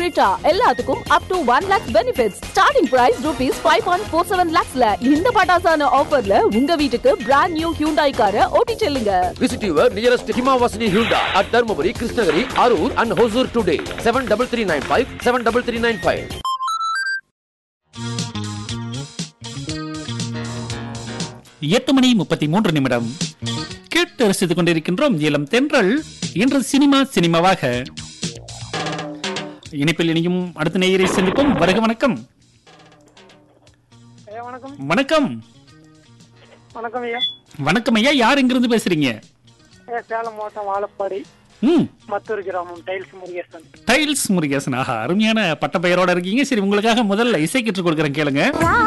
Creta எல்லாத்துக்கும் up to one lakh benefits starting price rupees five point four seven லேக்ஸ்ல இந்த பட்டாசான ஆஃபர்ல உங்க வீட்டுக்கு பிராண்ட் நியூ ஹியூண்டாய் காரை ஓட்டி செல்லுங்க Visit your nearest Himawasini Hyundai at Dharmaburi, Krishnagiri, Arur and Hosur today. 73395 73395. எட்டு மணி முப்பத்தி மூன்று நிமிடம் கேட்டு ரசித்துக் கொண்டிருக்கின்றோம் இளம் தென்றல் இன்று சினிமா சினிமாவாக இணைப்பில் இனியும் அடுத்த நேயரை சந்திப்போம் வருக வணக்கம் ஐயா வணக்கம் வணக்கம் வணக்கம் ஐயா வணக்கம் ஐயா யார் எங்கிருந்து பேசுறீங்க ஐயா சேலம் மாவட்டம் வாழப்பாடி ம் மத்தூர் கிராமம் டைல்ஸ் முருகேசன் டைல்ஸ் முருகேசன் ஆஹா அருமையான பட்ட பெயரோட இருக்கீங்க சரி உங்களுக்காக முதல்ல இசை கற்றுக் கொடுக்குறேன் கேளுங்க